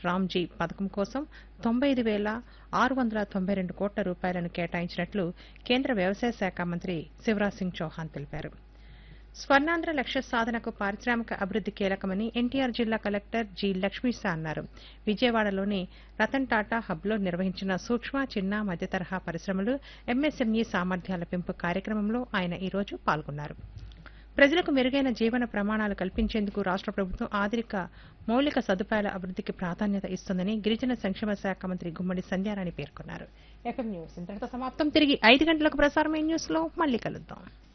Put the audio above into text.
రామ్జీ పథకం కోసం తొంభై ఐదు వేల ఆరు వందల తొంభై రెండు కోట్ల రూపాయలను కేటాయించినట్లు కేంద్ర వ్యవసాయ శాఖ మంత్రి శివరాజ్ సింగ్ చౌహాన్ తెలిపారు స్వర్ణాంధ్ర లక్ష్య సాధనకు పారిశ్రామిక అభివృద్ది కీలకమని ఎన్టీఆర్ జిల్లా కలెక్టర్ జి లక్ష్మీశా అన్నారు విజయవాడలోని రతన్ టాటా హబ్లో నిర్వహించిన సూక్ష్మ చిన్న మధ్య తరహా పరిశ్రమలు ఎంఎస్ఎంఈ సామర్థ్యాల పెంపు కార్యక్రమంలో ఆయన ఈ రోజు పాల్గొన్నారు ప్రజలకు మెరుగైన జీవన ప్రమాణాలు కల్పించేందుకు రాష్ట ప్రభుత్వం ఆధునిక మౌలిక సదుపాయాల అభివృద్దికి ప్రాధాన్యత ఇస్తుందని గిరిజన సంక్షేమ శాఖ మంత్రి గుమ్మడి సంధ్యారాణి పేర్కొన్నారు ఎఫ్ఎం న్యూస్ ఇంతటితో సమాప్తం తిరిగి ఐదు గంటలకు ప్రసారమైన న్యూస్ లో మళ్ళీ కలుద్దాం